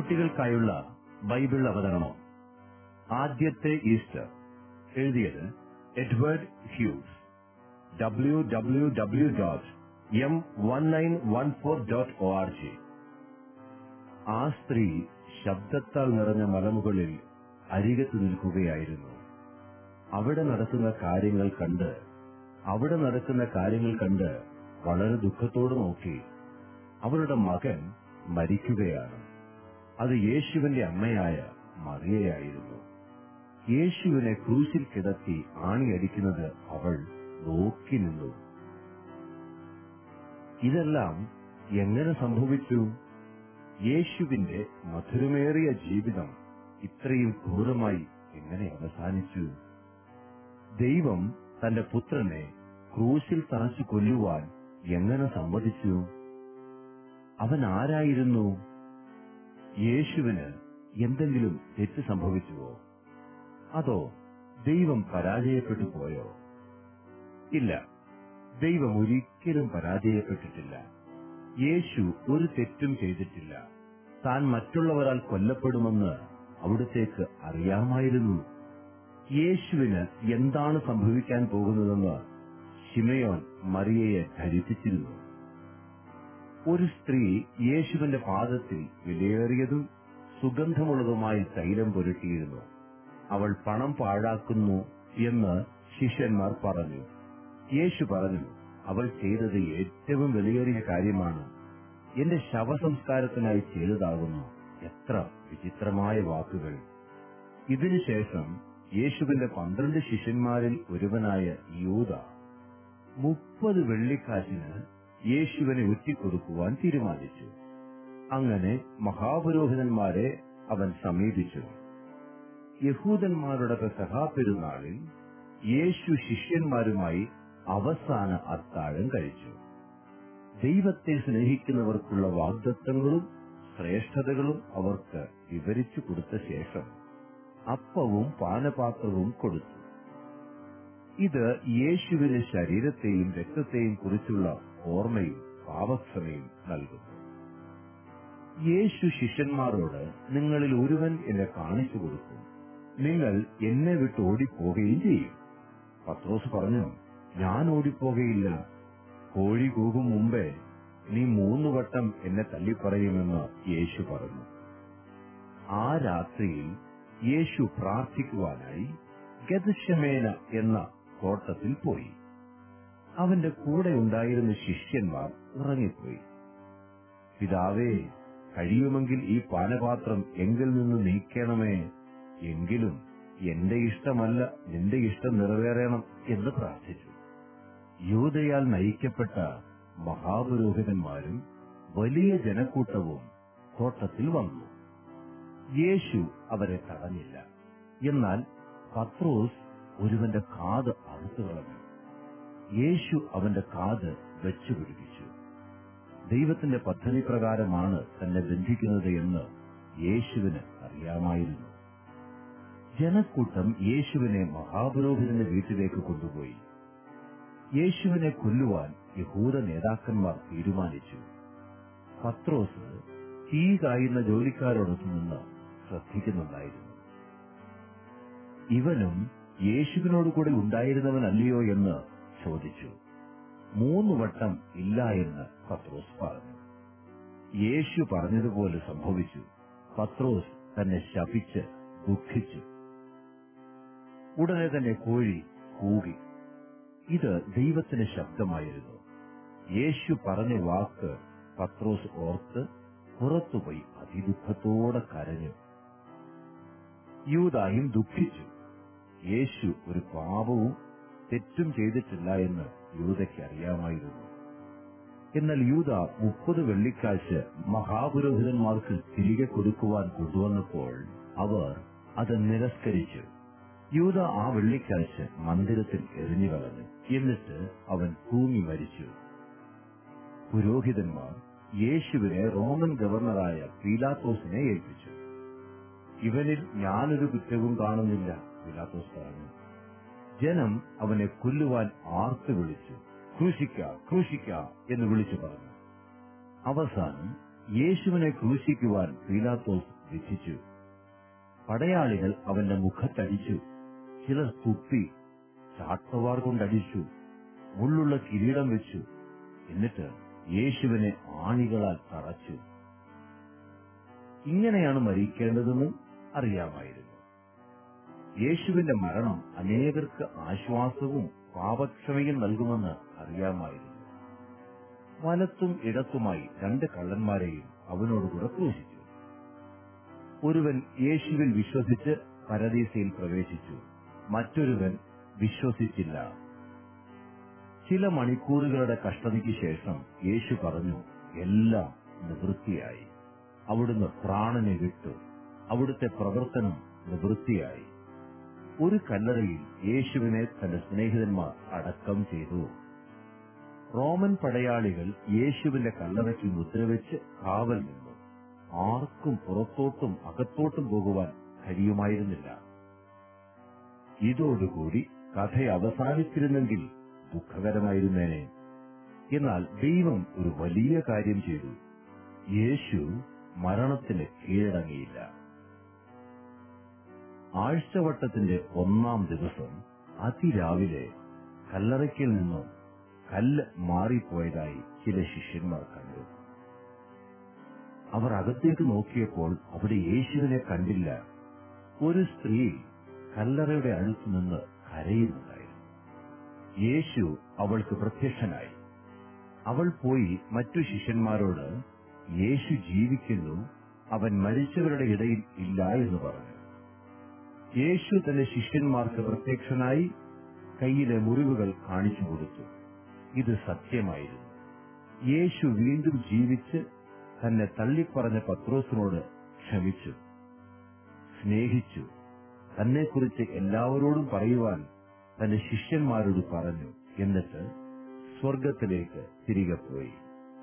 കുട്ടികൾക്കായുള്ള ബൈബിൾ അവതരണം ആദ്യത്തെ ഈസ്റ്റർ എഴുതിയത് Edward Hughes W W W dot M one nine one four dot O R G ആ സ്ത്രീ ശബ്ദത്താൽ നിറഞ്ഞ മലമുകളിൽ അരികത്ത് നിൽക്കുകയായിരുന്നു അവിടെ നടക്കുന്ന കാര്യങ്ങൾ കണ്ട് അവിടെ നടക്കുന്ന കാര്യങ്ങൾ കണ്ട് വളരെ ദുഃഖത്തോട് നോക്കി അവരുടെ മകൻ മരിക്കുകയാണ് അത് യേശുവിന്റെ അമ്മയായ മറിയയായിരുന്നു യേശുവിനെ ക്രൂശിൽ കിടത്തി ആണിയടിക്കുന്നത് അവൾ നോക്കി നിന്നു ഇതെല്ലാം എങ്ങനെ സംഭവിച്ചു യേശുവിന്റെ മധുരമേറിയ ജീവിതം ഇത്രയും ക്രൂരമായി എങ്ങനെ അവസാനിച്ചു ദൈവം തന്റെ പുത്രനെ ക്രൂശിൽ തറച്ചു കൊല്ലുവാൻ എങ്ങനെ സമ്മതിച്ചു അവൻ ആരായിരുന്നു യേശുവിന് എന്തെങ്കിലും തെറ്റ് സംഭവിച്ചുവോ അതോ ദൈവം പരാജയപ്പെട്ടു പോയോ ഇല്ല ദൈവം ഒരിക്കലും പരാജയപ്പെട്ടിട്ടില്ല യേശു ഒരു തെറ്റും ചെയ്തിട്ടില്ല താൻ മറ്റുള്ളവരാൽ കൊല്ലപ്പെടുമെന്ന് അവിടത്തേക്ക് അറിയാമായിരുന്നു യേശുവിന് എന്താണ് സംഭവിക്കാൻ പോകുന്നതെന്ന് ശിമയോൻ മറിയയെ ധരിപ്പിച്ചിരുന്നു ഒരു സ്ത്രീ യേശുവിന്റെ പാദത്തിൽ വിലയേറിയതും സുഗന്ധമുള്ളതുമായ തൈലം പുരട്ടിയിരുന്നു അവൾ പണം പാഴാക്കുന്നു എന്ന് ശിഷ്യന്മാർ പറഞ്ഞു യേശു പറഞ്ഞു അവൾ ചെയ്തത് ഏറ്റവും വിലയേറിയ കാര്യമാണ് എന്റെ ശവസംസ്കാരത്തിനായി ചെയ്തതാകുന്നു എത്ര വിചിത്രമായ വാക്കുകൾ ഇതിനുശേഷം യേശുവിന്റെ പന്ത്രണ്ട് ശിഷ്യന്മാരിൽ ഒരുവനായ യൂത മുപ്പത് വെള്ളിക്കാശിന് യേശുവിനെ ഒറ്റിക്കൊടുക്കുവാൻ തീരുമാനിച്ചു അങ്ങനെ മഹാപുരോഹിതന്മാരെ അവൻ സമീപിച്ചു യഹൂദന്മാരുടെ പെസഹാപ്പെരുന്നാളിൽ യേശു ശിഷ്യന്മാരുമായി അവസാന അത്താഴം കഴിച്ചു ദൈവത്തെ സ്നേഹിക്കുന്നവർക്കുള്ള വാഗ്ദത്തങ്ങളും ശ്രേഷ്ഠതകളും അവർക്ക് വിവരിച്ചു കൊടുത്ത ശേഷം അപ്പവും പാനപാത്രവും കൊടുത്തു ഇത് യേശുവിന്റെ ശരീരത്തെയും രക്തത്തെയും കുറിച്ചുള്ള ഓർമ്മയും പാവക്ഷമയും നൽകുന്നു യേശു ശിഷ്യന്മാരോട് നിങ്ങളിൽ ഒരുവൻ എന്നെ കാണിച്ചു കൊടുക്കും നിങ്ങൾ എന്നെ വിട്ട് ഓടിപ്പോകുകയും ചെയ്യും പത്രോസ് പറഞ്ഞു ഞാൻ ഓടിപ്പോകയില്ല കോഴി കൂകും മുമ്പേ നീ മൂന്നു വട്ടം എന്നെ തല്ലിപ്പറയുമെന്ന് യേശു പറഞ്ഞു ആ രാത്രിയിൽ യേശു പ്രാർത്ഥിക്കുവാനായി ഗതശമേന എന്ന തോട്ടത്തിൽ പോയി അവന്റെ കൂടെ ഉണ്ടായിരുന്ന ശിഷ്യന്മാർ ഉറങ്ങിപ്പോയി പിതാവേ കഴിയുമെങ്കിൽ ഈ പാനപാത്രം എങ്കിൽ നിന്ന് നീക്കണമേ എങ്കിലും എന്റെ ഇഷ്ടമല്ല നിന്റെ ഇഷ്ടം നിറവേറണം എന്ന് പ്രാർത്ഥിച്ചു യൂതയാൽ നയിക്കപ്പെട്ട മഹാപുരോഹിതന്മാരും വലിയ ജനക്കൂട്ടവും തോട്ടത്തിൽ വന്നു യേശു അവരെ തടഞ്ഞില്ല എന്നാൽ പത്രോസ് ഒരുവന്റെ കാത് അറുത്തു കളഞ്ഞു യേശു അവന്റെ കാത് വെച്ചുപിടിപ്പിച്ചു ദൈവത്തിന്റെ പദ്ധതി പ്രകാരമാണ് തന്നെ ബന്ധിക്കുന്നത് എന്ന് യേശുവിന് അറിയാമായിരുന്നു ജനക്കൂട്ടം യേശുവിനെ മഹാപുരോഹിതന്റെ വീട്ടിലേക്ക് കൊണ്ടുപോയി യേശുവിനെ കൊല്ലുവാൻ യഹൂദ നേതാക്കന്മാർ തീരുമാനിച്ചു പത്രോസ് തീ കായുന്ന ജോലിക്കാരോടൊപ്പം നിന്ന് ശ്രദ്ധിക്കുന്നുണ്ടായിരുന്നു ഇവനും യേശുവിനോട് കൂടെ ഉണ്ടായിരുന്നവനല്ലയോ എന്ന് ചോദിച്ചു മൂന്ന് വട്ടം ഇല്ല എന്ന് പത്രോസ് പറഞ്ഞു യേശു പറഞ്ഞതുപോലെ സംഭവിച്ചു പത്രോസ് തന്നെ ശപിച്ച് ദുഃഖിച്ചു ഉടനെ തന്നെ കോഴി കൂകി ഇത് ദൈവത്തിന്റെ ശബ്ദമായിരുന്നു യേശു പറഞ്ഞ വാക്ക് പത്രോസ് ഓർത്ത് പുറത്തുപോയി അതിദുഃഖത്തോടെ കരഞ്ഞു യൂതായും ദുഃഖിച്ചു യേശു ഒരു പാപവും തെറ്റും ചെയ്തിട്ടില്ല എന്ന് യൂതയ്ക്ക് അറിയാമായിരുന്നു എന്നാൽ യൂത മുപ്പത് വെള്ളിക്കാശ് മഹാപുരോഹിതന്മാർക്ക് തിരികെ കൊടുക്കുവാൻ കൊണ്ടുവന്നപ്പോൾ അവർ അത് നിരസ്കരിച്ചു യൂത ആ വെള്ളിക്കാശ് മന്ദിരത്തിൽ എറിഞ്ഞു കളഞ്ഞു എന്നിട്ട് അവൻ തൂങ്ങി മരിച്ചു പുരോഹിതന്മാർ യേശുവിനെ റോമൻ ഗവർണറായ പീലാത്തോസിനെ ഏൽപ്പിച്ചു ഇവനിൽ ഞാനൊരു കുറ്റവും കാണുന്നില്ല പീലാത്തോസ് പറഞ്ഞു ജനം അവനെ കൊല്ലുവാൻ ആർത്തു വിളിച്ചു ക്രൂശിക്ക ക്രൂശിക്ക എന്ന് വിളിച്ചു പറഞ്ഞു അവസാനം യേശുവിനെ ക്രൂശിക്കുവാൻ പീലാത്തോസ് വിധിച്ചു പടയാളികൾ അവന്റെ മുഖത്തടിച്ചു ചിലർ തുപ്പി ചാട്ടവാർ കൊണ്ടടിച്ചു മുള്ളുള്ള കിരീടം വെച്ചു എന്നിട്ട് യേശുവിനെ ആണികളാൽ തറച്ചു ഇങ്ങനെയാണ് മരിക്കേണ്ടതെന്നും അറിയാമായിരുന്നു യേശുവിന്റെ മരണം അനേകർക്ക് ആശ്വാസവും പാപക്ഷമയും നൽകുമെന്ന് അറിയാമായിരുന്നു വലത്തും ഇടത്തുമായി രണ്ട് കള്ളന്മാരെയും അവനോടുകൂടെ ക്രൂശിച്ചു ഒരുവൻ യേശുവിൽ വിശ്വസിച്ച് പരദീസയിൽ പ്രവേശിച്ചു മറ്റൊരുവൻ വിശ്വസിച്ചില്ല ചില മണിക്കൂറുകളുടെ കഷ്ടതയ്ക്ക് ശേഷം യേശു പറഞ്ഞു എല്ലാം നിവൃത്തിയായി അവിടുന്ന് പ്രാണനെ വിട്ടു അവിടുത്തെ പ്രവർത്തനം നിവൃത്തിയായി ഒരു കല്ലറയിൽ യേശുവിനെ തന്റെ സ്നേഹിതന്മാർ അടക്കം ചെയ്തു റോമൻ പടയാളികൾ യേശുവിന്റെ കല്ലറയ്ക്ക് മുദ്രവെച്ച് കാവൽ നിന്നു ആർക്കും പുറത്തോട്ടും അകത്തോട്ടും പോകുവാൻ കഴിയുമായിരുന്നില്ല ഇതോടുകൂടി കഥ അവസാനിച്ചിരുന്നെങ്കിൽ ദുഃഖകരമായിരുന്നേനെ എന്നാൽ ദൈവം ഒരു വലിയ കാര്യം ചെയ്തു യേശു മരണത്തിന് കീഴടങ്ങിയില്ല ആഴ്ചവട്ടത്തിന്റെ ഒന്നാം ദിവസം അതിരാവിലെ കല്ലറയ്ക്കിൽ നിന്നും കല്ല് മാറിപ്പോയതായി ചില ശിഷ്യന്മാർ കണ്ടു അവർ അകത്തേക്ക് നോക്കിയപ്പോൾ അവിടെ യേശുവിനെ കണ്ടില്ല ഒരു സ്ത്രീ കല്ലറയുടെ അടുത്ത് നിന്ന് കരയുന്നുണ്ടായിരുന്നു യേശു അവൾക്ക് പ്രത്യക്ഷനായി അവൾ പോയി മറ്റു ശിഷ്യന്മാരോട് യേശു ജീവിക്കുന്നു അവൻ മരിച്ചവരുടെ ഇടയിൽ ഇല്ല എന്ന് പറഞ്ഞു യേശു തന്റെ ശിഷ്യന്മാർക്ക് പ്രത്യക്ഷനായി കയ്യിലെ മുറിവുകൾ കാണിച്ചു കൊടുത്തു ഇത് സത്യമായിരുന്നു യേശു വീണ്ടും ജീവിച്ച് തന്നെ തള്ളിപ്പറഞ്ഞ പത്രോസിനോട് ക്ഷമിച്ചു സ്നേഹിച്ചു തന്നെക്കുറിച്ച് എല്ലാവരോടും പറയുവാൻ തന്റെ ശിഷ്യന്മാരോട് പറഞ്ഞു എന്നിട്ട് സ്വർഗത്തിലേക്ക് തിരികെ പോയി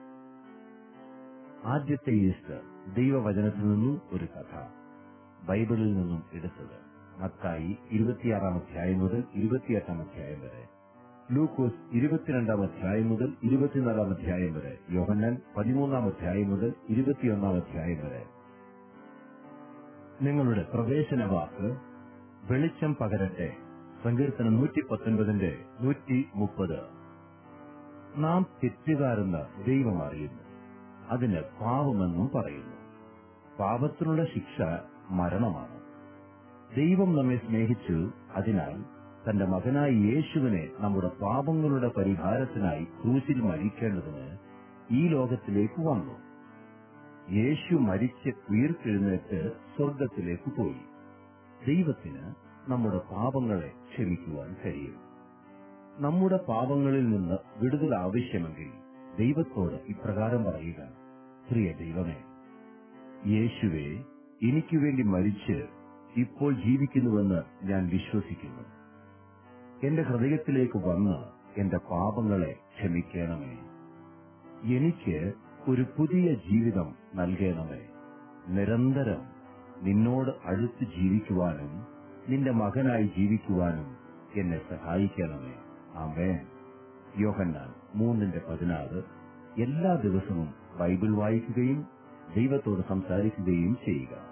ആദ്യത്തെ ഈസ്റ്റർ ദൈവവചനത്തിൽ നിന്നും ഒരു കഥ ബൈബിളിൽ നിന്നും എടുത്തത് മത്തായി ഇരുപത്തിയാറാം അധ്യായം മുതൽ ഇരുപത്തിയെട്ടാം അധ്യായം വരെ ലൂക്കോസ് ഇരുപത്തിരണ്ടാം അധ്യായം മുതൽ ഇരുപത്തിനാലാം അധ്യായം വരെ യോഹന്നാൻ പതിമൂന്നാം അധ്യായം മുതൽ ഇരുപത്തിയൊന്നാം അധ്യായം വരെ നിങ്ങളുടെ പ്രവേശന വാക്ക് വെളിച്ചം പകരട്ടെ സങ്കീർത്തനം നൂറ്റി പത്തൊൻപതിന്റെ നൂറ്റി മുപ്പത് നാം തെറ്റുകാരെന്ന് ദൈവം അറിയുന്നു അതിന് പാപമെന്നും പറയുന്നു പാപത്തിനുള്ള ശിക്ഷ മരണമാണ് ദൈവം നമ്മെ സ്നേഹിച്ചു അതിനാൽ തന്റെ മകനായ യേശുവിനെ നമ്മുടെ പാപങ്ങളുടെ പരിഹാരത്തിനായി ക്രൂശിൽ മരിക്കേണ്ടതിന് ഈ ലോകത്തിലേക്ക് വന്നു യേശു മരിച്ച് ഉയർത്തെഴുന്നേറ്റ് സ്വർഗത്തിലേക്ക് പോയി ദൈവത്തിന് നമ്മുടെ പാപങ്ങളെ ക്ഷമിക്കുവാൻ കഴിയും നമ്മുടെ പാപങ്ങളിൽ നിന്ന് വിടുതൽ ആവശ്യമെങ്കിൽ ദൈവത്തോട് ഇപ്രകാരം പറയുക പ്രിയ ദൈവമേ യേശുവെ എനിക്കു വേണ്ടി മരിച്ച് ഇപ്പോൾ ജീവിക്കുന്നുവെന്ന് ഞാൻ വിശ്വസിക്കുന്നു എന്റെ ഹൃദയത്തിലേക്ക് വന്ന് എന്റെ പാപങ്ങളെ ക്ഷമിക്കണമേ എനിക്ക് ഒരു പുതിയ ജീവിതം നൽകണമേ നിരന്തരം നിന്നോട് അടുത്ത് ജീവിക്കുവാനും നിന്റെ മകനായി ജീവിക്കുവാനും എന്നെ സഹായിക്കണമേ ആമേൻ യോഹന്നാൻ മൂന്നിന്റെ പതിനാറ് എല്ലാ ദിവസവും ബൈബിൾ വായിക്കുകയും ദൈവത്തോട് സംസാരിക്കുകയും ചെയ്യുക